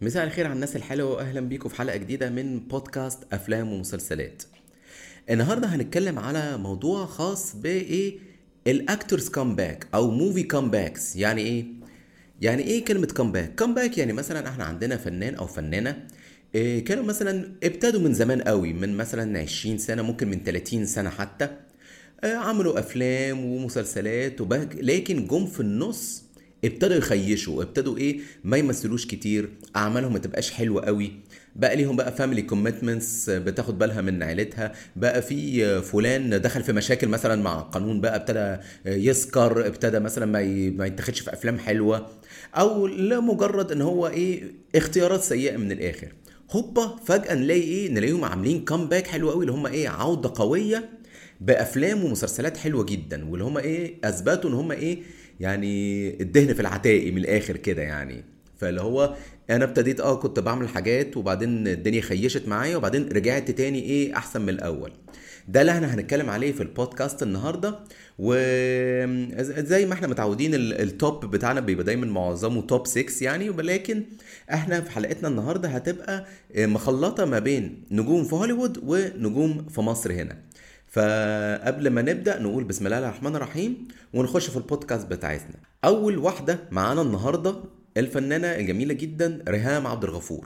مساء الخير على الناس الحلوة وأهلا بيكم في حلقة جديدة من بودكاست أفلام ومسلسلات النهاردة هنتكلم على موضوع خاص بإيه الأكتورز كومباك أو موفي كومباكس يعني إيه؟ يعني إيه كلمة كومباك؟ كومباك يعني مثلا إحنا عندنا فنان أو فنانة إيه كانوا مثلا ابتدوا من زمان قوي من مثلا 20 سنة ممكن من 30 سنة حتى آه، عملوا أفلام ومسلسلات وبهج لكن جم في النص ابتدوا يخيشوا ابتدوا ايه ما يمثلوش كتير اعمالهم ما تبقاش حلوه قوي بقى ليهم بقى فاميلي كوميتمنتس بتاخد بالها من عيلتها بقى في فلان دخل في مشاكل مثلا مع قانون بقى ابتدى يسكر ابتدى مثلا ما ي- ما يتاخدش في افلام حلوه او لمجرد ان هو ايه اختيارات سيئه من الاخر هوبا فجاه نلاقي ايه نلاقيهم عاملين كامباك حلو قوي اللي هم ايه عوده قويه بافلام ومسلسلات حلوه جدا واللي هم ايه اثبتوا ان هم ايه يعني الدهن في العتاقي من الاخر كده يعني فاللي هو انا ابتديت اه كنت بعمل حاجات وبعدين الدنيا خيشت معايا وبعدين رجعت تاني ايه احسن من الاول ده اللي احنا هنتكلم عليه في البودكاست النهارده وزي ما احنا متعودين ال- التوب بتاعنا بيبقى دايما معظمه توب 6 يعني ولكن احنا في حلقتنا النهارده هتبقى مخلطه ما بين نجوم في هوليوود ونجوم في مصر هنا فقبل ما نبدا نقول بسم الله الرحمن الرحيم ونخش في البودكاست بتاعتنا اول واحده معانا النهارده الفنانه الجميله جدا ريهام عبد الغفور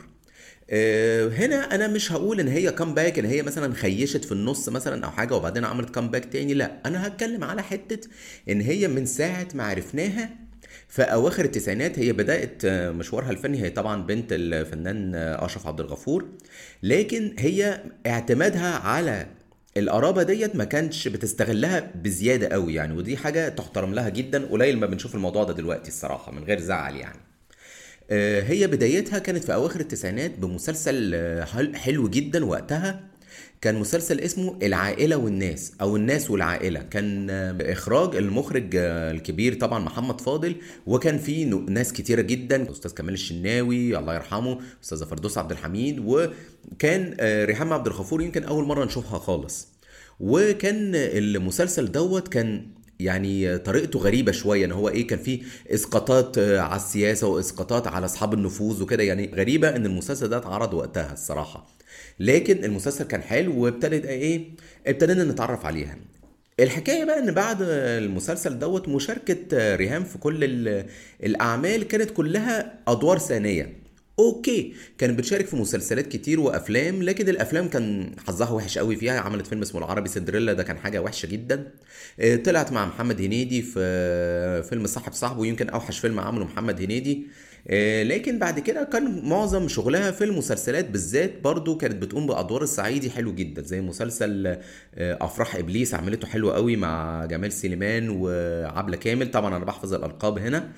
آه، هنا انا مش هقول ان هي كامباك ان هي مثلا خيشت في النص مثلا او حاجه وبعدين عملت كامباك تاني لا انا هتكلم على حته ان هي من ساعه ما عرفناها في اواخر التسعينات هي بدات آه، مشوارها الفني هي طبعا بنت الفنان آه، اشرف عبد الغفور لكن هي اعتمادها على القرابه ديت ما كانش بتستغلها بزياده قوي يعني ودي حاجه تحترم لها جدا قليل ما بنشوف الموضوع ده دلوقتي الصراحه من غير زعل يعني آه، هي بدايتها كانت في اواخر التسعينات بمسلسل آه، حل- حلو جدا وقتها كان مسلسل اسمه العائلة والناس أو الناس والعائلة كان آه، إخراج المخرج آه، الكبير طبعا محمد فاضل وكان فيه ن- ناس كتيرة جدا أستاذ كمال الشناوي الله يرحمه أستاذة فردوس عبد الحميد وكان آه، ريهام عبد الغفور يمكن أول مرة نشوفها خالص وكان المسلسل دوت كان يعني طريقته غريبه شويه ان هو ايه كان فيه اسقاطات آه، على السياسه واسقاطات على اصحاب النفوذ وكده يعني غريبه ان المسلسل ده اتعرض وقتها الصراحه لكن المسلسل كان حلو وابتدت ايه ابتدينا نتعرف عليها الحكايه بقى ان بعد المسلسل دوت مشاركه ريهام في كل ال- الاعمال كانت كلها ادوار ثانيه اوكي كانت بتشارك في مسلسلات كتير وافلام لكن الافلام كان حظها وحش قوي فيها عملت فيلم اسمه العربي سندريلا ده كان حاجه وحشه جدا آه، طلعت مع محمد هنيدي في آه، فيلم صاحب صاحبه يمكن اوحش فيلم عمله محمد هنيدي آه، لكن بعد كده كان معظم شغلها في المسلسلات بالذات برضو كانت بتقوم بادوار الصعيدي حلو جدا زي مسلسل آه، افراح ابليس عملته حلو قوي مع جمال سليمان وعبله كامل طبعا انا بحفظ الالقاب هنا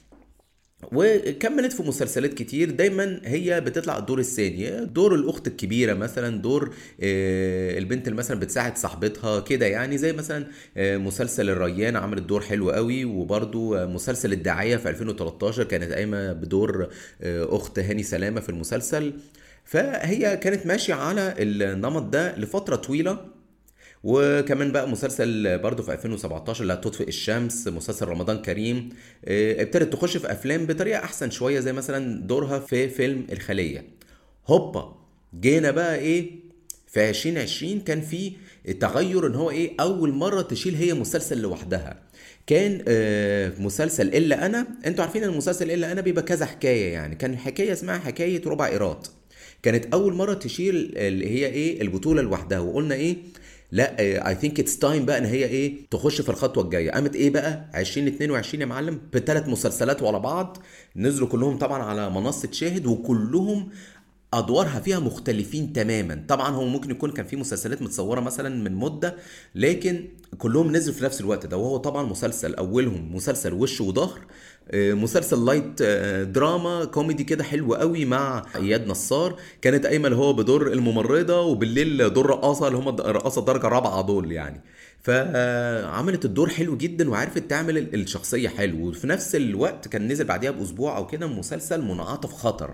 وكملت في مسلسلات كتير دايما هي بتطلع الدور الثاني دور الاخت الكبيره مثلا دور آه، البنت اللي مثلا بتساعد صاحبتها كده يعني زي مثلا آه، مسلسل الريان عملت دور حلو قوي وبرده مسلسل الداعيه في 2013 كانت قايمه بدور آه، اخت هاني سلامه في المسلسل فهي كانت ماشيه على النمط ده لفتره طويله وكمان بقى مسلسل برضه في 2017 لا تطفئ الشمس مسلسل رمضان كريم آه، ابتدت تخش في افلام بطريقه احسن شويه زي مثلا دورها في فيلم الخليه هوبا جينا بقى ايه في 2020 كان في تغير ان هو ايه اول مره تشيل هي مسلسل لوحدها كان آه، مسلسل الا انا انتوا عارفين ان المسلسل الا انا بيبقى كذا حكايه يعني كان حكايه اسمها حكايه ربع ايراد كانت اول مره تشيل اللي هي ايه البطوله لوحدها وقلنا ايه لا اي ثينك اتس تايم بقى ان هي ايه تخش في الخطوه الجايه قامت ايه بقى 2022 يا معلم بثلاث مسلسلات ورا بعض نزلوا كلهم طبعا على منصه شاهد وكلهم ادوارها فيها مختلفين تماما طبعا هو ممكن يكون كان في مسلسلات متصوره مثلا من مده لكن كلهم نزلوا في نفس الوقت ده وهو طبعا مسلسل اولهم مسلسل وش وظهر آه، مسلسل لايت آه، دراما كوميدي كده حلو قوي مع اياد نصار كانت قايمه اللي هو بدور الممرضه وبالليل دور رقاصه اللي هم الرقاصه درجه رابعه دول يعني فعملت الدور حلو جدا وعرفت تعمل الشخصيه حلو وفي نفس الوقت كان نزل بعديها باسبوع او كده مسلسل منعطف خطر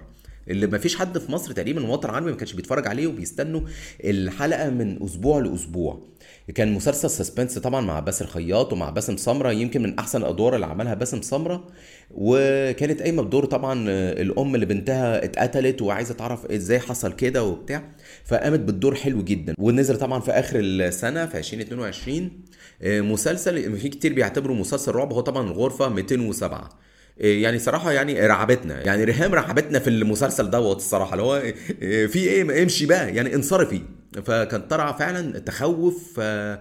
اللي ما فيش حد في مصر تقريبا الوطن العربي ما كانش بيتفرج عليه وبيستنوا الحلقه من اسبوع لاسبوع كان مسلسل سسبنس طبعا مع باسل خياط ومع باسم سمره يمكن من احسن الادوار اللي عملها باسم سمره وكانت قايمه بدور طبعا الام اللي بنتها اتقتلت وعايزه تعرف ازاي حصل كده وبتاع فقامت بالدور حلو جدا ونزل طبعا في اخر السنه في 2022 مسلسل في كتير بيعتبره مسلسل رعب هو طبعا الغرفه 207 يعني صراحه يعني رعبتنا يعني ريهام رعبتنا في المسلسل دوت الصراحه اللي هو في ايه امشي بقى يعني انصرفي فكان طلع فعلا تخوف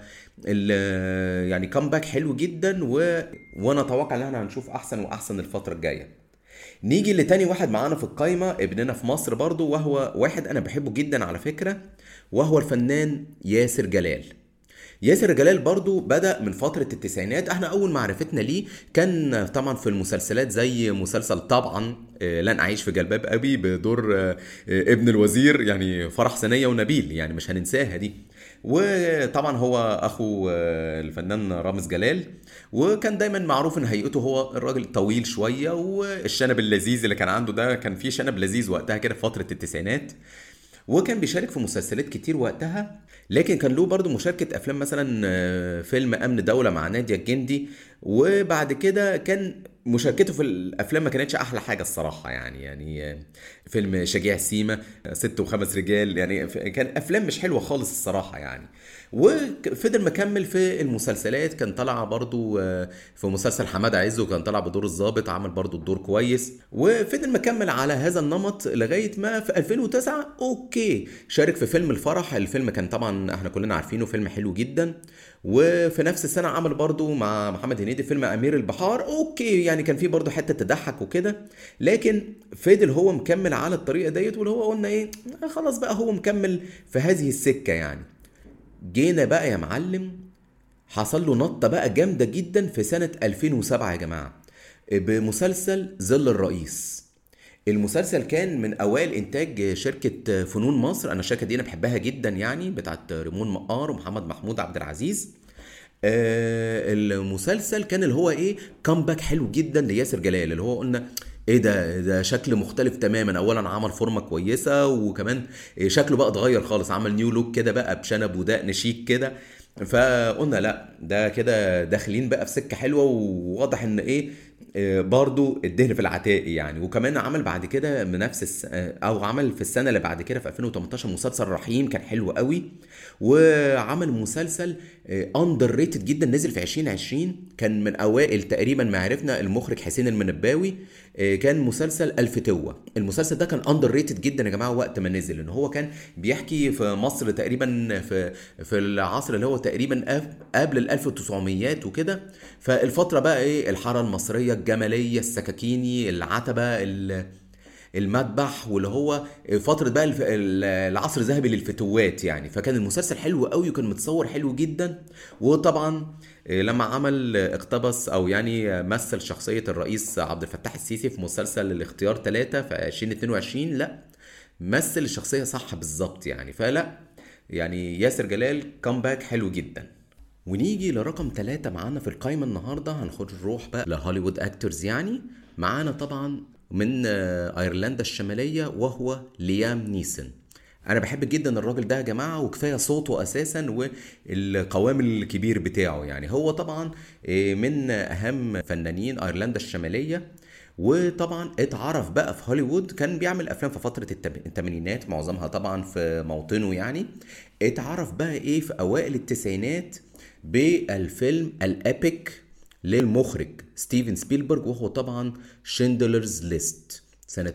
يعني كامباك حلو جدا و... وانا اتوقع ان احنا هنشوف احسن واحسن الفتره الجايه نيجي لتاني واحد معانا في القايمه ابننا في مصر برضو وهو واحد انا بحبه جدا على فكره وهو الفنان ياسر جلال ياسر جلال برضو بدأ من فترة التسعينات احنا أول معرفتنا ليه كان طبعا في المسلسلات زي مسلسل طبعا لن أعيش في جلباب أبي بدور ابن الوزير يعني فرح سنية ونبيل يعني مش هننساها دي وطبعا هو أخو الفنان رامز جلال وكان دايما معروف ان هيئته هو الراجل طويل شويه والشنب اللذيذ اللي كان عنده ده كان فيه شنب لذيذ وقتها كده في فتره التسعينات وكان بيشارك في مسلسلات كتير وقتها لكن كان له برضه مشاركة أفلام مثلا فيلم أمن دولة مع نادية الجندي وبعد كده كان مشاركته في الافلام ما كانتش احلى حاجه الصراحه يعني يعني فيلم شجاع سيما ست وخمس رجال يعني كان افلام مش حلوه خالص الصراحه يعني وفضل مكمل في المسلسلات كان طلع برضو في مسلسل حماد عز وكان طلع بدور الضابط عمل برضو الدور كويس وفضل مكمل على هذا النمط لغايه ما في 2009 اوكي شارك في فيلم الفرح الفيلم كان طبعا احنا كلنا عارفينه فيلم حلو جدا وفي نفس السنه عمل برضو مع محمد هنيدي فيلم امير البحار اوكي يعني كان فيه برضو حته تضحك وكده لكن فضل هو مكمل على الطريقه ديت واللي هو قلنا ايه خلاص بقى هو مكمل في هذه السكه يعني جينا بقى يا معلم حصل له نطه بقى جامده جدا في سنه 2007 يا جماعه بمسلسل ظل الرئيس المسلسل كان من اوائل انتاج شركه فنون مصر انا الشركه دي انا بحبها جدا يعني بتاعت ريمون مقار ومحمد محمود عبد العزيز آه المسلسل كان اللي هو ايه كامباك حلو جدا لياسر جلال اللي هو قلنا ايه ده ده شكل مختلف تماما اولا عمل فورمه كويسه وكمان شكله بقى اتغير خالص عمل نيو لوك كده بقى بشنب ودقن شيك كده فقلنا لا ده كده داخلين بقى في سكه حلوه وواضح ان ايه برضو الدهن في العتاقي يعني وكمان عمل بعد كده بنفس الس... او عمل في السنه اللي بعد كده في 2018 مسلسل رحيم كان حلو قوي وعمل مسلسل اندر ريتد جدا نزل في 2020 كان من اوائل تقريبا ما عرفنا المخرج حسين المنباوي كان مسلسل الف توه المسلسل ده كان اندر ريتد جدا يا جماعه وقت ما نزل ان هو كان بيحكي في مصر تقريبا في في العصر اللي هو تقريبا قبل ال 1900 وكده فالفتره بقى ايه الحاره المصريه الجماليه السكاكيني العتبه المذبح واللي هو فترة بقى العصر الذهبي للفتوات يعني فكان المسلسل حلو قوي وكان متصور حلو جدا وطبعا لما عمل اقتبس او يعني مثل شخصية الرئيس عبد الفتاح السيسي في مسلسل الاختيار ثلاثة في 2022 لا مثل الشخصية صح بالظبط يعني فلا يعني ياسر جلال كومباك حلو جدا ونيجي لرقم ثلاثة معانا في القايمة النهاردة هنخد نروح بقى لهوليوود اكتورز يعني معانا طبعا من ايرلندا الشمالية وهو ليام نيسن انا بحب جدا الراجل ده يا جماعه وكفايه صوته اساسا والقوام الكبير بتاعه يعني هو طبعا من اهم فنانين ايرلندا الشماليه وطبعا اتعرف بقى في هوليوود كان بيعمل افلام في فتره الثمانينات معظمها طبعا في موطنه يعني اتعرف بقى ايه في اوائل التسعينات بالفيلم الابيك للمخرج ستيفن سبيلبرج وهو طبعا شندلرز ليست سنة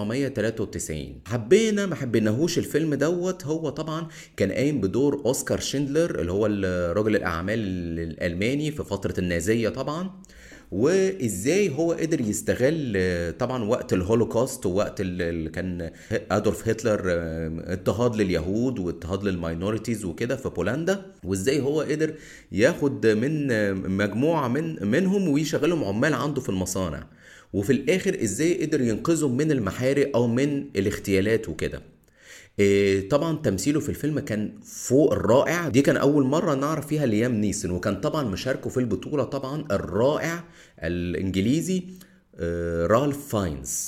1993 حبينا ما حبيناهوش الفيلم دوت هو طبعا كان قايم بدور اوسكار شندلر اللي هو رجل الاعمال الالماني في فترة النازية طبعا وازاي هو قدر يستغل طبعا وقت الهولوكوست ووقت اللي كان ادولف هتلر اضطهاد لليهود واضطهاد للماينورتيز وكده في بولندا وازاي هو قدر ياخد من مجموعه من منهم ويشغلهم عمال عنده في المصانع وفي الاخر ازاي قدر ينقذهم من المحارق او من الاغتيالات وكده طبعا تمثيله في الفيلم كان فوق الرائع دي كان اول مره نعرف فيها ليام نيسن وكان طبعا مشاركه في البطوله طبعا الرائع الانجليزي رالف فاينز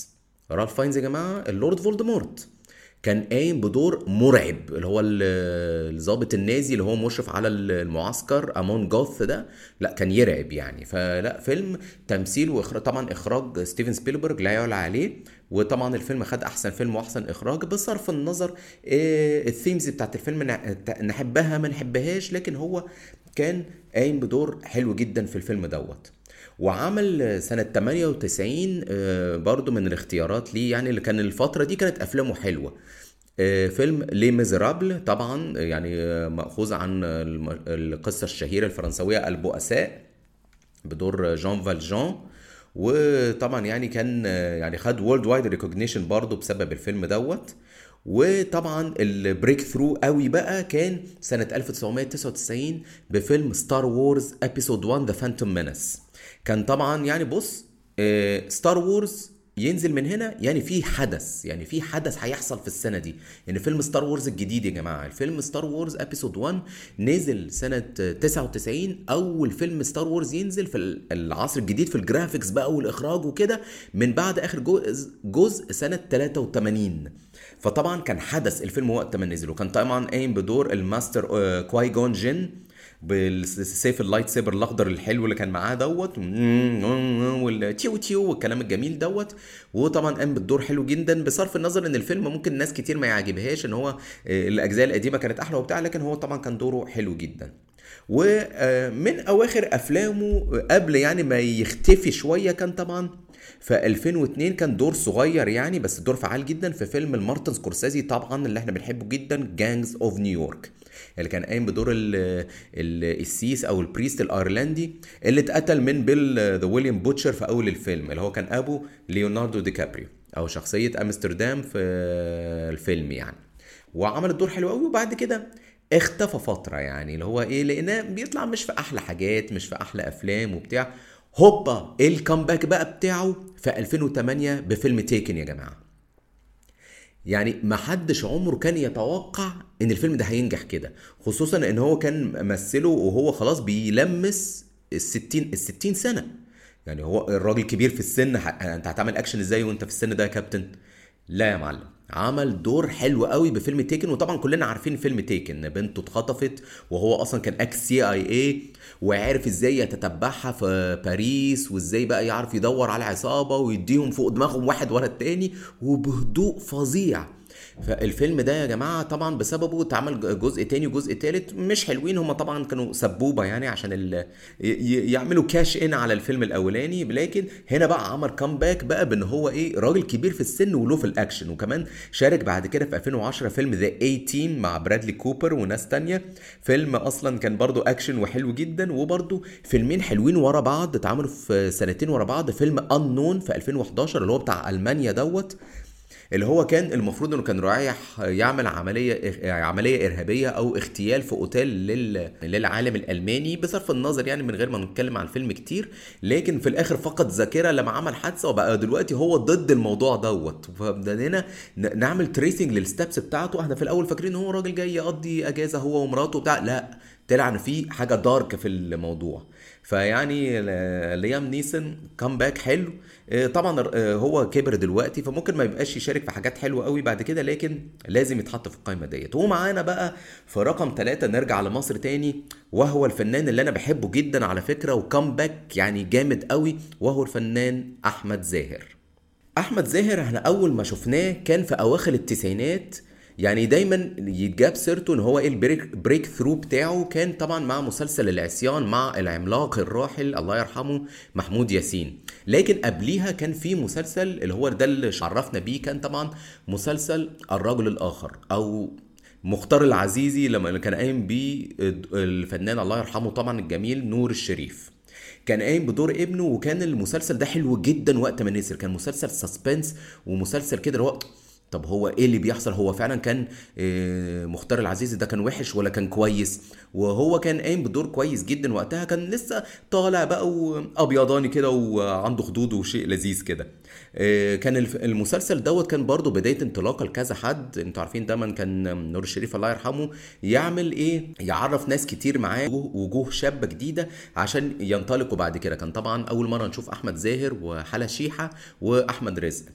رالف فاينز يا جماعه اللورد فولدمورت كان قايم بدور مرعب اللي هو ال- الضابط النازي اللي هو مشرف على المعسكر امون جوث ده لا كان يرعب يعني فلا فيلم تمثيل واخراج طبعا اخراج ستيفن سبيلبرج لا يعلى عليه وطبعا الفيلم خد احسن فيلم واحسن اخراج بصرف النظر آه، الثيمز بتاعت الفيلم نع- نحبها ما نحبهاش لكن هو كان قايم بدور حلو جدا في الفيلم دوت وعمل سنة 98 آه، برضو من الاختيارات ليه يعني اللي كان الفترة دي كانت أفلامه حلوة آه، فيلم لي ميزرابل طبعا يعني آه، مأخوذ عن الم- القصة الشهيرة الفرنسوية البؤساء بدور جان فالجان وطبعا يعني كان يعني خد وورلد وايد ريكوجنيشن برضه بسبب الفيلم دوت وطبعا البريك ثرو قوي بقى كان سنة 1999 بفيلم ستار وورز ابيسود 1 ذا فانتوم مينس كان طبعا يعني بص ستار وورز ينزل من هنا يعني في حدث يعني في حدث هيحصل في السنه دي يعني فيلم ستار وورز الجديد يا جماعه الفيلم ستار وورز ابيسود 1 نزل سنه 99 اول فيلم ستار وورز ينزل في العصر الجديد في الجرافيكس بقى والاخراج وكده من بعد اخر جزء, جزء سنه 83 فطبعا كان حدث الفيلم وقت ما نزل وكان طبعا قايم بدور الماستر آه، كواي جون جين بالسيف اللايت سيبر الاخضر الحلو اللي كان معاه دوت والتيو تيو والكلام الجميل دوت وطبعا قام بالدور حلو جدا بصرف النظر ان الفيلم ممكن ناس كتير ما يعجبهاش ان هو آه، الاجزاء القديمه كانت احلى وبتاع لكن هو طبعا كان دوره حلو جدا ومن اواخر افلامه قبل يعني ما يختفي شويه كان طبعا في 2002 كان دور صغير يعني بس دور فعال جدا في فيلم المارتن سكورسيزي طبعا اللي احنا بنحبه جدا جانجز اوف نيويورك اللي كان قايم بدور ال- ال- السيس او البريست الايرلندي اللي اتقتل من بيل ذا ويليام بوتشر في اول الفيلم اللي هو كان ابو ليوناردو دي كابريو او شخصيه امستردام في الفيلم يعني وعمل الدور حلو قوي وبعد كده اختفى فترة يعني اللي هو ايه لقيناه بيطلع مش في احلى حاجات مش في احلى افلام وبتاع هوبا ايه الكامباك بقى بتاعه في 2008 بفيلم تيكن يا جماعة يعني ما حدش عمره كان يتوقع ان الفيلم ده هينجح كده خصوصا ان هو كان مثله وهو خلاص بيلمس الستين الستين سنة يعني هو الراجل كبير في السن ه- انت هتعمل اكشن ازاي وانت في السن ده يا كابتن لا يا معلم عمل دور حلو قوي بفيلم تيكن وطبعا كلنا عارفين فيلم تيكن بنته اتخطفت وهو اصلا كان اكس سي اي اي وعارف ازاي يتتبعها في باريس وازاي بقى يعرف يدور على عصابه ويديهم فوق دماغهم واحد ورا التاني وبهدوء فظيع فالفيلم ده يا جماعه طبعا بسببه اتعمل جزء تاني وجزء تالت مش حلوين هما طبعا كانوا سبوبه يعني عشان ال... ي- ي- يعملوا كاش ان على الفيلم الاولاني لكن هنا بقى عمل كامباك بقى بان هو ايه راجل كبير في السن وله في الاكشن وكمان شارك بعد كده في 2010 فيلم ذا اي تيم مع برادلي كوبر وناس تانية فيلم اصلا كان برضو اكشن وحلو جدا وبرضو فيلمين حلوين ورا بعض اتعملوا في سنتين ورا بعض فيلم انون في 2011 اللي هو بتاع المانيا دوت اللي هو كان المفروض انه كان رايح يعمل عمليه عمليه ارهابيه او اغتيال في اوتيل لل... للعالم الالماني بصرف النظر يعني من غير ما نتكلم عن الفيلم كتير لكن في الاخر فقد ذاكره لما عمل حادثه وبقى دلوقتي هو ضد الموضوع دوت فبدأنا ن- نعمل تريسنج للستبس بتاعته احنا في الاول فاكرين هو راجل جاي يقضي اجازه هو ومراته بتاع لا طلع ان في حاجه دارك في الموضوع فيعني ل- ليام نيسون كامباك حلو آه، طبعا آه، هو كبر دلوقتي فممكن ما يبقاش يشارك في حاجات حلوه قوي بعد كده لكن لازم يتحط في القائمه ديت ومعانا بقى في رقم ثلاثة نرجع لمصر تاني وهو الفنان اللي انا بحبه جدا على فكره وكامباك يعني جامد قوي وهو الفنان احمد زاهر احمد زاهر احنا اول ما شفناه كان في اواخر التسعينات يعني دايما يتجاب سيرته ان هو ايه البريك بريك ثرو بتاعه كان طبعا مع مسلسل العصيان مع العملاق الراحل الله يرحمه محمود ياسين لكن قبليها كان في مسلسل اللي هو ده اللي شرفنا بيه كان طبعا مسلسل الرجل الاخر او مختار العزيزي لما اللي كان قايم بيه الفنان الله يرحمه طبعا الجميل نور الشريف كان قايم بدور ابنه وكان المسلسل ده حلو جدا وقت ما نزل كان مسلسل سسبنس ومسلسل كده اللي هو طب هو ايه اللي بيحصل هو فعلا كان آه، مختار العزيزي ده كان وحش ولا كان كويس وهو كان قايم بدور كويس جدا وقتها كان لسه طالع بقى وابيضاني كده وعنده خدود وشيء لذيذ كده آه، كان الف- المسلسل دوت كان برضو بدايه انطلاقه لكذا حد انتوا عارفين دايما كان نور الشريف الله يرحمه يعمل ايه يعرف ناس كتير معاه وجوه- وجوه شابه جديده عشان ينطلقوا بعد كده كان طبعا اول مره نشوف احمد زاهر وحلا شيحه واحمد رزق في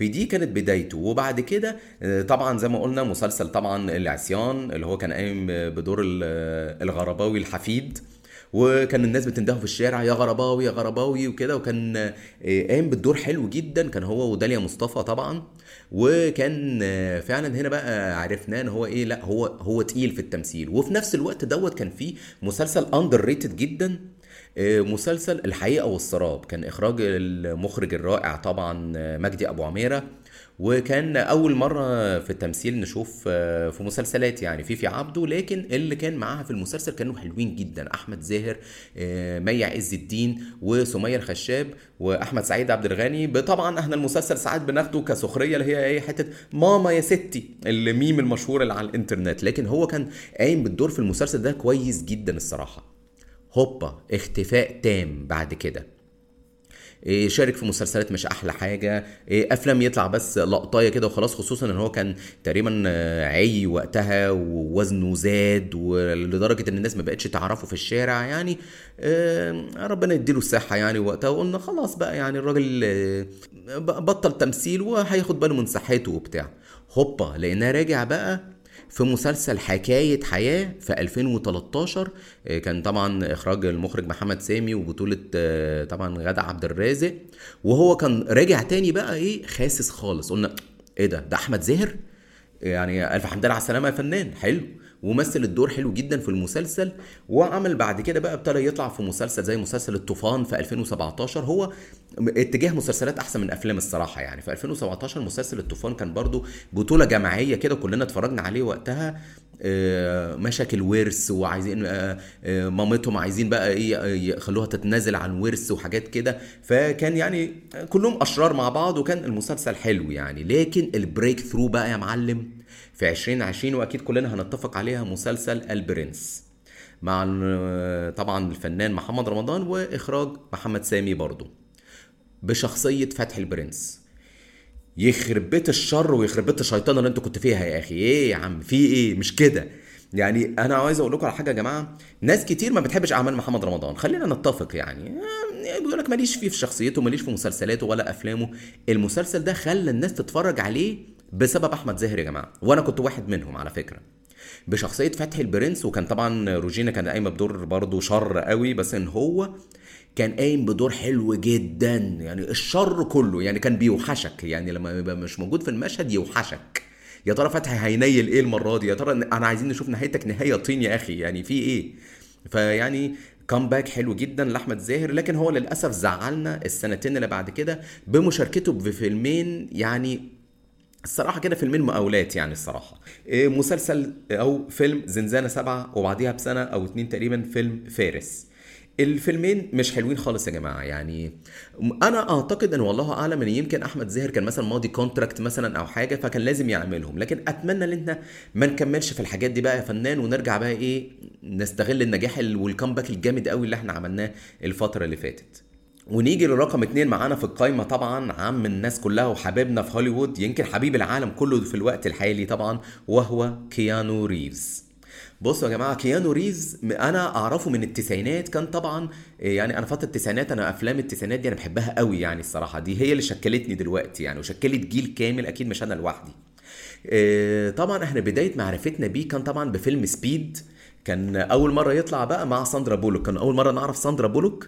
في دي كانت بدايته وبعد كده آه، طبعا زي ما قلنا مسلسل طبعا العصيان اللي هو كان قايم بدور ال- الغرباوي الحفيد وكان الناس بتندهه في الشارع يا غرباوي يا غرباوي وكده وكان آه، قايم بالدور حلو جدا كان هو وداليا مصطفى طبعا وكان آه، فعلا هنا بقى عرفناه ان هو ايه لا هو هو تقيل في التمثيل وفي نفس الوقت دوت كان فيه مسلسل اندر ريتد جدا آه، مسلسل الحقيقة والسراب كان إخراج المخرج الرائع طبعا آه، مجدي أبو عميرة وكان أول مرة في التمثيل نشوف آه، في مسلسلات يعني فيفي عبده لكن اللي كان معاها في المسلسل كانوا حلوين جدا أحمد زاهر آه، مي عز الدين وسمية الخشاب وأحمد سعيد عبد الغني طبعا احنا المسلسل ساعات بناخده كسخرية اللي هي ايه حتة ماما يا ستي الميم المشهور اللي على الانترنت لكن هو كان قايم بالدور في المسلسل ده كويس جدا الصراحة هوبا اختفاء تام بعد كده إيه، شارك في مسلسلات مش احلى حاجه إيه، افلام يطلع بس لقطايه كده وخلاص خصوصا ان هو كان تقريبا آه، عي وقتها ووزنه زاد ولدرجه ان الناس ما بقتش تعرفه في الشارع يعني آه، ربنا يديله الصحه يعني وقتها وقلنا خلاص بقى يعني الراجل آه، بطل تمثيل وهياخد باله من صحته وبتاع هوبا لقيناه راجع بقى في مسلسل حكاية حياة في 2013 آه، كان طبعا إخراج المخرج محمد سامي وبطولة آه، طبعا غادة عبد الرازق وهو كان راجع تاني بقى إيه خاسس خالص قلنا إيه ده ده أحمد زاهر يعني ألف حمد لله على السلامة يا فنان حلو ومثل الدور حلو جدا في المسلسل وعمل بعد كده بقى ابتدى يطلع في مسلسل زي مسلسل الطوفان في 2017 هو اتجاه مسلسلات احسن من افلام الصراحه يعني في 2017 مسلسل الطوفان كان برضو بطوله جماعيه كده كلنا اتفرجنا عليه وقتها آه، مشاكل ورث وعايزين آه، آه، مامتهم عايزين بقى ايه آه، يخلوها تتنازل عن ورث وحاجات كده فكان يعني كلهم اشرار مع بعض وكان المسلسل حلو يعني لكن البريك ثرو بقى يا معلم في 2020 واكيد كلنا هنتفق عليها مسلسل البرنس مع ال- طبعا الفنان محمد رمضان واخراج محمد سامي برضو بشخصيه فتحي البرنس يخرب بيت الشر ويخرب بيت الشيطان اللي انت كنت فيها يا اخي ايه يا عم في ايه مش كده يعني انا عايز اقول لكم على حاجه يا جماعه ناس كتير ما بتحبش اعمال محمد رمضان خلينا نتفق يعني آه، بيقول لك ماليش فيه في شخصيته ماليش في مسلسلاته ولا افلامه المسلسل ده خلى الناس تتفرج عليه بسبب احمد زاهر يا جماعه وانا كنت واحد منهم على فكره بشخصيه فتحي البرنس وكان طبعا روجينا كان قايمه بدور برضه شر قوي بس ان هو كان قايم بدور حلو جدا يعني الشر كله يعني كان بيوحشك يعني لما يبقى مش موجود في المشهد يوحشك يا ترى فتحي هينيل ايه المره دي يا ترى انا عايزين نشوف نهايتك نهايه طين يا اخي يعني في ايه فيعني كامباك حلو جدا لاحمد زاهر لكن هو للاسف زعلنا السنتين اللي بعد كده بمشاركته بفيلمين يعني الصراحة كده فيلمين مقاولات يعني الصراحة إيه، مسلسل أو فيلم زنزانة سبعة وبعديها بسنة أو اتنين تقريبا فيلم فارس الفيلمين مش حلوين خالص يا جماعه يعني انا اعتقد ان والله اعلم ان يمكن احمد زاهر كان مثلا ماضي كونتراكت مثلا او حاجه فكان لازم يعملهم لكن اتمنى ان احنا ما نكملش في الحاجات دي بقى يا فنان ونرجع بقى ايه نستغل النجاح ال- والكامباك الجامد قوي اللي احنا عملناه الفتره اللي فاتت ونيجي لرقم اتنين معانا في القايمة طبعا عم الناس كلها وحبيبنا في هوليوود يمكن حبيب العالم كله في الوقت الحالي طبعا وهو كيانو ريفز بصوا يا جماعه كيانو ريفز م- انا اعرفه من التسعينات كان طبعا إيه يعني انا فتره التسعينات انا افلام التسعينات دي انا بحبها قوي يعني الصراحه دي هي اللي شكلتني دلوقتي يعني وشكلت جيل كامل اكيد مش انا لوحدي إيه طبعا احنا بدايه معرفتنا بيه كان طبعا بفيلم سبيد كان اول مره يطلع بقى مع ساندرا بولوك كان اول مره نعرف ساندرا بولوك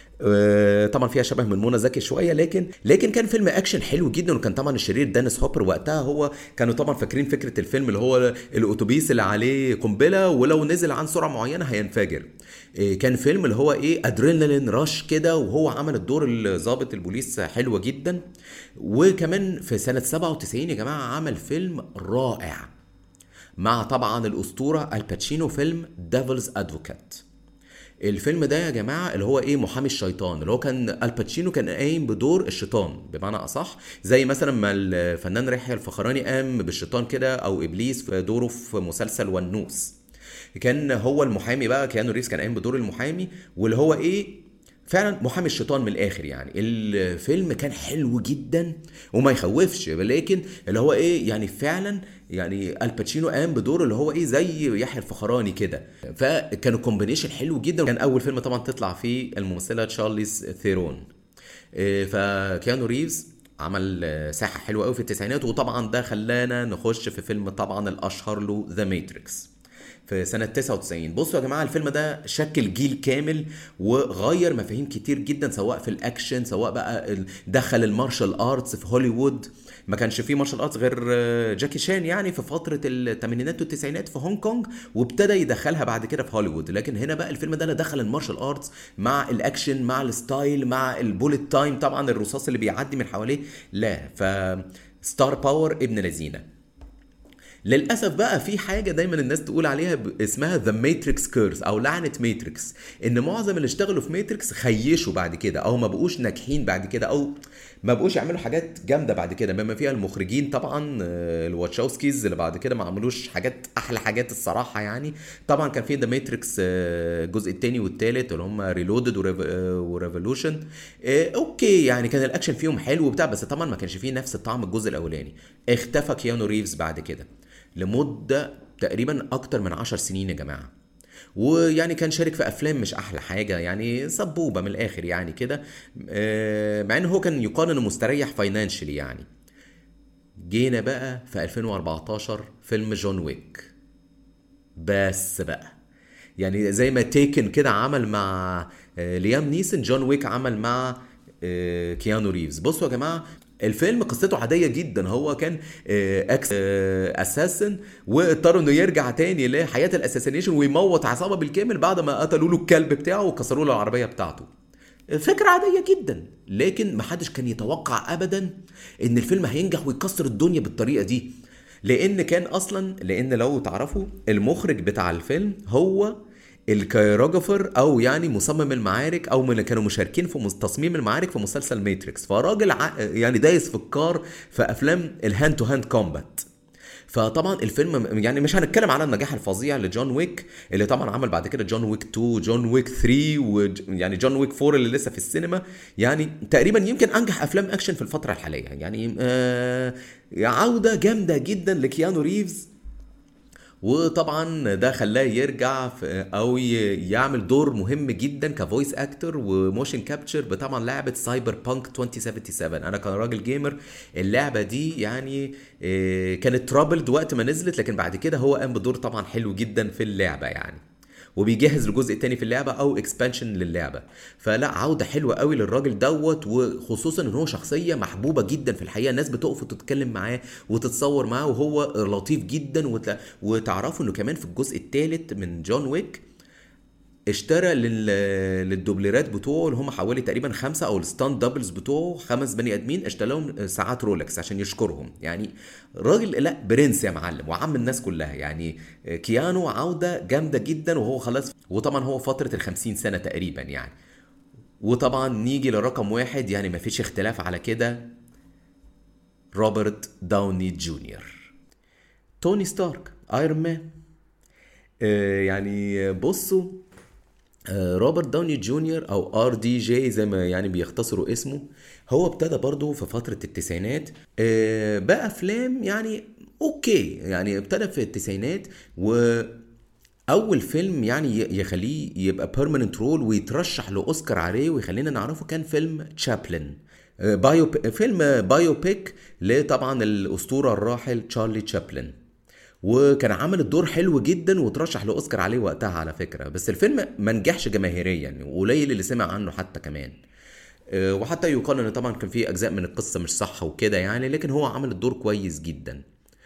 آه، طبعا فيها شبه من منى زكي شويه لكن لكن كان فيلم اكشن حلو جدا وكان طبعا الشرير دانيس هوبر وقتها هو كانوا طبعا فاكرين فكره الفيلم اللي هو الاتوبيس اللي عليه قنبله ولو نزل عن سرعه معينه هينفجر آه، كان فيلم اللي هو ايه ادرينالين راش كده وهو عمل الدور الضابط البوليس حلوه جدا وكمان في سنه 97 يا جماعه عمل فيلم رائع مع طبعا الاسطوره الباتشينو فيلم ديفلز ادفوكات الفيلم ده يا جماعه اللي هو ايه محامي الشيطان اللي هو كان الباتشينو كان قايم بدور الشيطان بمعنى اصح زي مثلا ما الفنان يحيى الفخراني قام بالشيطان كده او ابليس في دوره في مسلسل ونوس كان هو المحامي بقى كيانو ريفز كان قايم بدور المحامي واللي هو ايه فعلا محامي الشيطان من الاخر يعني الفيلم كان حلو جدا وما يخوفش لكن اللي هو ايه يعني فعلا يعني الباتشينو قام بدور اللي هو ايه زي يحيى الفخراني كده فكانوا كومبينيشن حلو جدا كان اول فيلم طبعا تطلع فيه الممثله تشارليز ثيرون إيه، فكيانو ريفز عمل آه، ساحه حلوه قوي في التسعينات وطبعا ده خلانا نخش في فيلم طبعا الاشهر له ذا ماتريكس في سنة 99 بصوا يا جماعة الفيلم ده شكل جيل كامل وغير مفاهيم كتير جدا سواء في الأكشن سواء بقى ال- دخل المارشال آرتس في هوليوود ما كانش فيه مارشال آرتس غير آه، جاكي شان يعني في فترة الثمانينات والتسعينات في هونج كونج وابتدى يدخلها بعد كده في هوليوود لكن هنا بقى الفيلم ده اللي دخل المارشال آرتس مع الأكشن مع الستايل مع البوليت تايم طبعا الرصاص اللي بيعدي من حواليه لا ف ستار باور ابن لذينه للاسف بقى في حاجه دايما الناس تقول عليها ب- اسمها ذا ماتريكس كيرس او لعنه ماتريكس ان معظم اللي اشتغلوا في ماتريكس خيشوا بعد كده او ما بقوش ناجحين بعد كده او ما بقوش يعملوا حاجات جامده بعد كده بما فيها المخرجين طبعا آه، الواتشاوسكيز اللي بعد كده ما عملوش حاجات احلى حاجات الصراحه يعني طبعا كان في ذا ماتريكس الجزء الثاني والثالث اللي هم ريلودد وريفولوشن اوكي يعني كان الاكشن فيهم حلو وبتاع بس طبعا ما كانش فيه نفس طعم الجزء الاولاني اختفى كيانو ريفز بعد كده لمده تقريبا اكتر من عشر سنين يا جماعه ويعني كان شارك في افلام مش احلى حاجه يعني سبوبه من الاخر يعني كده آه، مع ان هو كان يقال انه مستريح فاينانشلي يعني جينا بقى في 2014 فيلم جون ويك بس بقى يعني زي ما تيكن كده عمل مع آه، ليام نيسن جون ويك عمل مع آه، كيانو ريفز بصوا يا جماعه الفيلم قصته عادية جدا هو كان آه، اكس آه، اساسن واضطر انه يرجع تاني لحياة الاساسينيشن ويموت عصابة بالكامل بعد ما قتلوا له الكلب بتاعه وكسروا له العربية بتاعته فكرة عادية جدا لكن محدش كان يتوقع ابدا ان الفيلم هينجح ويكسر الدنيا بالطريقة دي لان كان اصلا لان لو تعرفوا المخرج بتاع الفيلم هو الكايروجرافر او يعني مصمم المعارك او من اللي كانوا مشاركين في مس- تصميم المعارك في مسلسل ماتريكس فراجل ع... يعني دايس في الكار في افلام الهاند تو هاند كومبات فطبعا الفيلم يعني مش هنتكلم على النجاح الفظيع لجون ويك اللي طبعا عمل بعد كده جون ويك 2 جون ويك 3 ويعني جون ويك 4 اللي لسه في السينما يعني تقريبا يمكن انجح افلام اكشن في الفتره الحاليه يعني آه عوده جامده جدا لكيانو ريفز وطبعا ده خلاه يرجع في او ي- يعمل دور مهم جدا كفويس اكتور وموشن كابتشر بطبعا لعبه سايبر بانك 2077 انا كان راجل جيمر اللعبه دي يعني آه، كانت ترابلد وقت ما نزلت لكن بعد كده هو قام بدور طبعا حلو جدا في اللعبه يعني وبيجهز لجزء تاني في اللعبه او اكسبانشن للعبه فلا عوده حلوه قوي للراجل دوت وخصوصا ان هو شخصيه محبوبه جدا في الحقيقه الناس بتقف وتتكلم معاه وتتصور معاه وهو لطيف جدا وت... وتعرفوا انه كمان في الجزء الثالث من جون ويك اشترى لل... للدوبليرات بتوعه اللي هم حوالي تقريبا خمسه او الستاند دبلز بتوعه خمس بني ادمين اشترى لهم ساعات رولكس عشان يشكرهم يعني راجل لا برنس يا معلم وعم الناس كلها يعني كيانو عوده جامده جدا وهو خلاص وطبعا هو فتره ال 50 سنه تقريبا يعني وطبعا نيجي لرقم واحد يعني مفيش اختلاف على كده روبرت داوني جونيور توني ستارك ايرون مان آه، يعني بصوا آه، روبرت داوني جونيور او ار دي جي زي ما يعني بيختصروا اسمه هو ابتدى برضه في فترة التسعينات آه، بقى افلام يعني اوكي يعني ابتدى في التسعينات و اول فيلم يعني ي- يخليه يبقى بيرمننت رول ويترشح لاوسكار عليه ويخلينا نعرفه كان فيلم تشابلن آه، بايو فيلم بايو بيك لطبعا الاسطوره الراحل تشارلي تشابلن وكان عامل الدور حلو جدا وترشح لاوسكار عليه وقتها على فكره بس الفيلم ما نجحش جماهيريا وقليل اللي سمع عنه حتى كمان آه، وحتى يقال ان طبعا كان في اجزاء من القصه مش صح وكده يعني لكن هو عمل الدور كويس جدا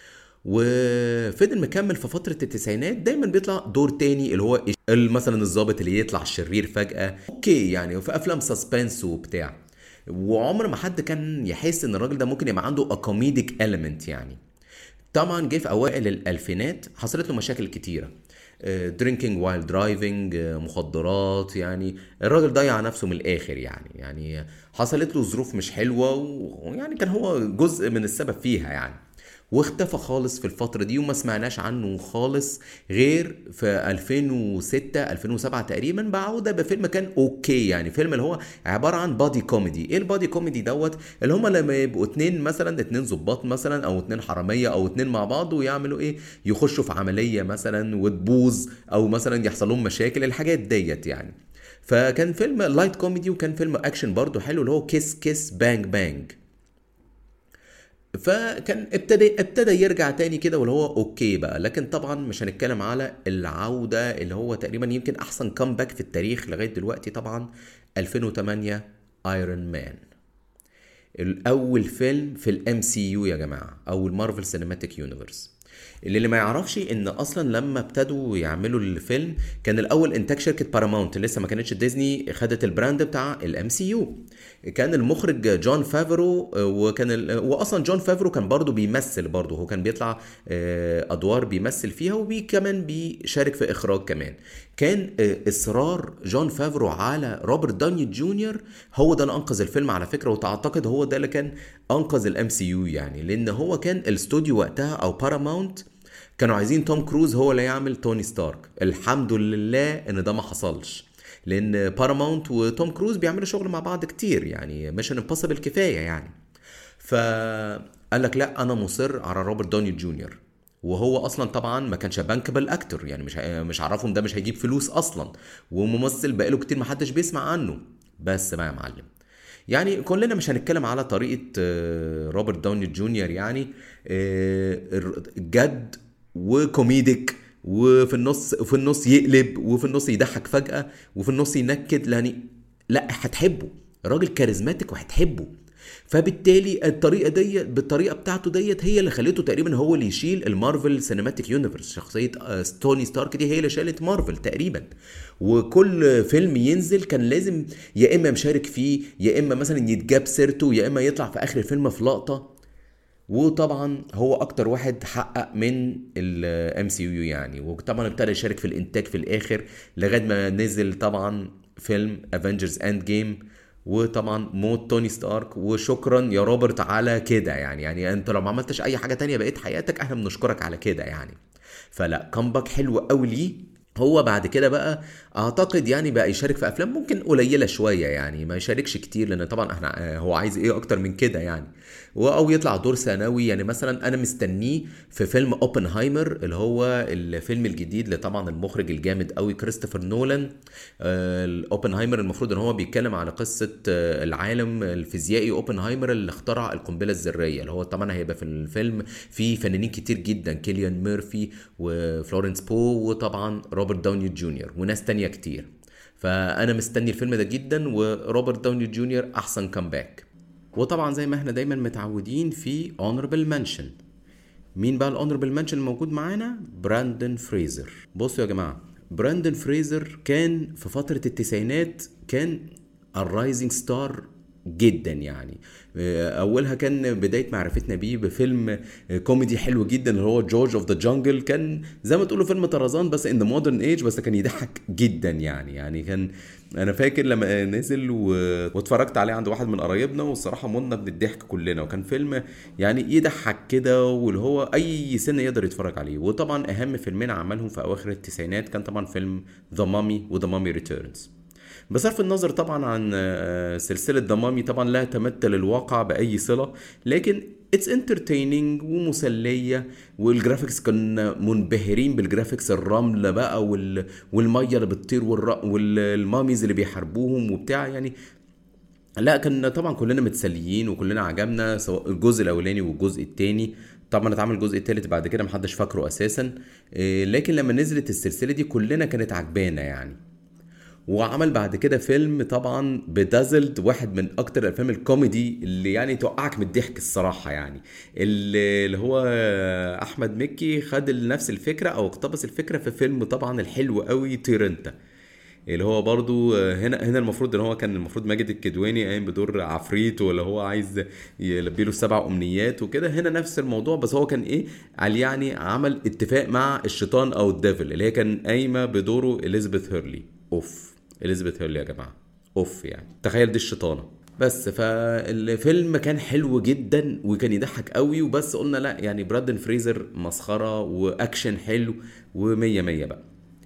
وفضل مكمل في فترة التسعينات دايما بيطلع دور تاني اللي هو ال- مثلا الضابط اللي يطلع الشرير فجأة اوكي يعني في افلام سسبنس وبتاع وعمر ما حد كان يحس ان الراجل ده ممكن يبقى عنده a comedic element يعني طبعا جه في اوائل الالفينات حصلت له مشاكل كتيره درينكينج وايل درايفنج مخدرات يعني الراجل ضيع نفسه من الاخر يعني يعني حصلت له ظروف مش حلوه ويعني كان هو جزء من السبب فيها يعني واختفى خالص في الفترة دي وما سمعناش عنه خالص غير في 2006 2007 تقريبا بعودة بفيلم كان اوكي يعني فيلم اللي هو عبارة عن بادي كوميدي ايه البادي كوميدي دوت اللي هما لما يبقوا اتنين مثلا اتنين ظباط مثلا او اتنين حرامية او اتنين مع بعض ويعملوا ايه يخشوا في عملية مثلا وتبوظ او مثلا يحصل لهم مشاكل الحاجات ديت يعني فكان فيلم لايت كوميدي وكان فيلم اكشن برضو حلو اللي هو كيس كيس بانج بانج فكان ابتدى ابتدى يرجع تاني كده واللي هو اوكي بقى لكن طبعا مش هنتكلم على العوده اللي هو تقريبا يمكن احسن كامباك في التاريخ لغايه دلوقتي طبعا 2008 ايرون مان الاول فيلم في الام سي يو يا جماعه او المارفل سينماتيك يونيفرس اللي, اللي ما يعرفش ان اصلا لما ابتدوا يعملوا الفيلم كان الاول انتاج شركه باراماونت لسه ما كانتش ديزني خدت البراند بتاع الام سي يو كان المخرج جون فافرو وكان ال... واصلا جون فافرو كان برضه بيمثل برضه هو كان بيطلع ادوار بيمثل فيها وكمان بيشارك في اخراج كمان كان اصرار جون فافرو على روبرت داني جونيور هو ده اللي انقذ الفيلم على فكره وتعتقد هو ده اللي كان انقذ الام سي يو يعني لان هو كان الاستوديو وقتها او باراماونت كانوا عايزين توم كروز هو اللي يعمل توني ستارك الحمد لله ان ده ما حصلش لان باراماونت وتوم كروز بيعملوا شغل مع بعض كتير يعني ميشن امبوسيبل كفايه يعني فقال لك لا انا مصر على روبرت دوني جونيور وهو اصلا طبعا ما كانش بانكبل اكتور يعني مش مش عرفهم ده مش هيجيب فلوس اصلا وممثل بقاله كتير ما حدش بيسمع عنه بس بقى يا معلم يعني كلنا مش هنتكلم على طريقه روبرت داوني جونيور يعني جد وكوميديك وفي النص في النص يقلب وفي النص يضحك فجأة وفي النص ينكد يعني لا هتحبه راجل كاريزماتيك وهتحبه فبالتالي الطريقه دي بالطريقه بتاعته ديت هي اللي خليته تقريبا هو اللي يشيل المارفل سينماتيك يونيفرس شخصيه توني ستارك دي هي اللي شالت مارفل تقريبا وكل فيلم ينزل كان لازم يا اما مشارك فيه يا اما مثلا يتجاب سيرته يا اما يطلع في اخر الفيلم في لقطه وطبعا هو اكتر واحد حقق من الام سي يو يعني وطبعا ابتدى يشارك في الانتاج في الاخر لغايه ما نزل طبعا فيلم افنجرز اند جيم وطبعا موت توني ستارك وشكرا يا روبرت على كده يعني يعني انت لو ما عملتش اي حاجه تانية بقيت حياتك احنا بنشكرك على كده يعني فلا كامباك حلو قوي ليه هو بعد كده بقى اعتقد يعني بقى يشارك في افلام ممكن قليله شويه يعني ما يشاركش كتير لان طبعا احنا هو عايز ايه اكتر من كده يعني او يطلع دور ثانوي يعني مثلا انا مستنيه في فيلم اوبنهايمر اللي هو الفيلم الجديد لطبعا المخرج الجامد قوي كريستوفر نولان الاوبنهايمر المفروض ان هو بيتكلم على قصه العالم الفيزيائي اوبنهايمر اللي اخترع القنبله الذريه اللي هو طبعا هيبقى في الفيلم في فنانين كتير جدا كيليان ميرفي وفلورنس بو وطبعا روبرت داوني جونيور وناس تانية كتير فانا مستني الفيلم ده جدا وروبرت داوني جونيور احسن كامباك وطبعا زي ما احنا دايما متعودين في اونربل منشن مين بقى الاونربل منشن الموجود معانا براندن فريزر بصوا يا جماعه براندن فريزر كان في فتره التسعينات كان الرايزنج ستار جدا يعني اولها كان بدايه معرفتنا بيه بفيلم كوميدي حلو جدا اللي هو جورج اوف ذا جانجل كان زي ما تقولوا فيلم طرزان بس ان ذا مودرن ايج بس كان يضحك جدا يعني يعني كان انا فاكر لما نزل و... واتفرجت عليه عند واحد من قرايبنا والصراحه منا من الضحك كلنا وكان فيلم يعني يضحك كده واللي هو اي سن يقدر يتفرج عليه وطبعا اهم فيلمين عملهم في اواخر التسعينات كان طبعا فيلم ذا مامي وذا مامي ريتيرنز بصرف النظر طبعا عن سلسلة ضمامي طبعا لا تمثل الواقع بأي صلة لكن اتس انترتيننج ومسلية والجرافيكس كنا منبهرين بالجرافيكس الرمل بقى وال... والمية اللي بتطير والر... والماميز اللي بيحاربوهم وبتاع يعني لا كنا طبعا كلنا متسليين وكلنا عجبنا سواء الجزء الاولاني والجزء الثاني طبعا اتعمل الجزء الثالث بعد كده محدش فاكره اساسا لكن لما نزلت السلسله دي كلنا كانت عجبانا يعني وعمل بعد كده فيلم طبعا بدازلد واحد من اكتر الافلام الكوميدي اللي يعني توقعك من الضحك الصراحه يعني اللي هو احمد مكي خد نفس الفكره او اقتبس الفكره في فيلم طبعا الحلو قوي طير انت اللي هو برضو هنا هنا المفروض ان هو كان المفروض ماجد الكدواني قايم بدور عفريت ولا هو عايز يلبي له السبع امنيات وكده هنا نفس الموضوع بس هو كان ايه قال يعني عمل اتفاق مع الشيطان او الديفل اللي هي كان قايمه بدوره اليزابيث هيرلي اوف اليزابيث هيرلي يا جماعه اوف يعني تخيل دي الشيطانه بس فالفيلم كان حلو جدا وكان يضحك قوي وبس قلنا لا يعني برادن فريزر مسخره واكشن حلو ومية مية بقى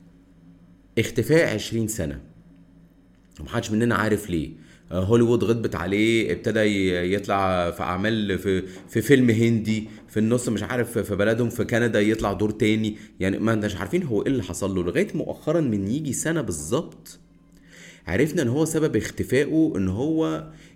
اختفاء 20 سنه ومحدش مننا عارف ليه هوليوود غضبت عليه ابتدى يطلع في اعمال في في فيلم هندي في النص مش عارف في بلدهم في كندا يطلع دور تاني يعني ما مش عارفين هو ايه اللي حصل له لغايه مؤخرا من يجي سنه بالظبط عرفنا ان هو سبب اختفائه ان هو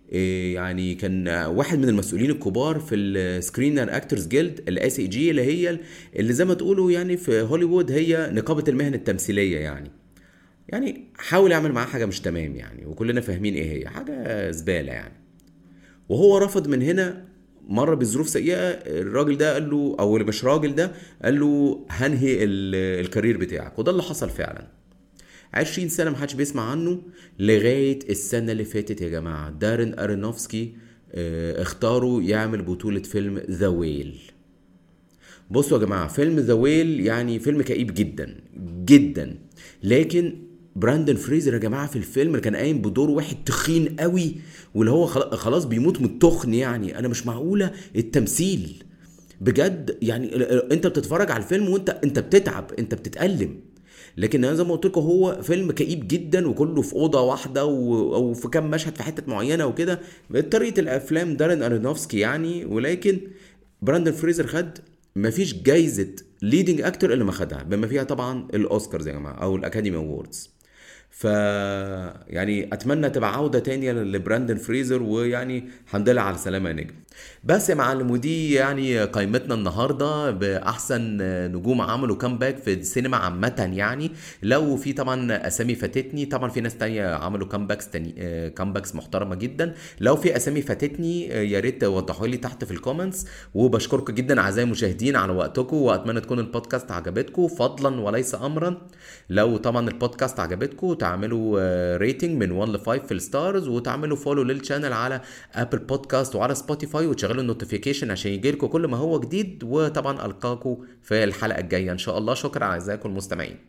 إيه يعني كان واحد من المسؤولين الكبار في السكرينر اكترز جيلد الاس اي جي اللي هي اللي زي ما تقولوا يعني في هوليوود هي نقابه المهن التمثيليه يعني يعني حاول يعمل معاه حاجه مش تمام يعني وكلنا فاهمين ايه هي حاجه زباله يعني وهو رفض من هنا مره بظروف سيئه الراجل ده قال له او اللي مش راجل ده قال له هنهي ال- الكارير بتاعك وده اللي حصل فعلا 20 سنه محدش بيسمع عنه لغايه السنه اللي فاتت يا جماعه دارين ارينوفسكي آه، اختاروا يعمل بطوله فيلم ذا ويل بصوا يا جماعه فيلم ذا ويل يعني فيلم كئيب جدا جدا لكن براندن فريزر يا جماعه في الفيلم اللي كان قايم بدور واحد تخين قوي واللي هو خلا- خلاص بيموت من التخن يعني انا مش معقوله التمثيل بجد يعني ال- ال- انت بتتفرج على الفيلم وانت انت بتتعب انت بتتألم لكن انا زي ما قلت لكم هو فيلم كئيب جدا وكله في اوضه واحده و... او في كام مشهد في حته معينه وكده طريقه الافلام دارين ارينوفسكي يعني ولكن براندن فريزر خد مفيش جايزه ليدنج اكتور اللي ما خدها بما فيها طبعا الاوسكارز يا جماعه او الاكاديمي اووردز ف يعني اتمنى تبقى عوده تانية لبراندن فريزر ويعني الحمد لله على السلامه يا نجم بس يا معلم ودي يعني قائمتنا النهارده باحسن نجوم عملوا كامباك في السينما عامه يعني لو في طبعا اسامي فاتتني طبعا في ناس تانية عملوا كامباكس تاني آه، كامباكس محترمه جدا لو في اسامي فاتتني آه، يا ريت توضحوا لي تحت في الكومنتس وبشكركم جدا اعزائي المشاهدين على وقتكم واتمنى تكون البودكاست عجبتكم فضلا وليس امرا لو طبعا البودكاست عجبتكم تعملوا ريتنج من 1 ل 5 في الستارز وتعملوا فولو للشانل على ابل بودكاست وعلى سبوتيفاي وتشغلوا النوتيفيكيشن عشان يجيلكم كل ما هو جديد وطبعا القاكم في الحلقه الجايه ان شاء الله شكرا اعزائكم المستمعين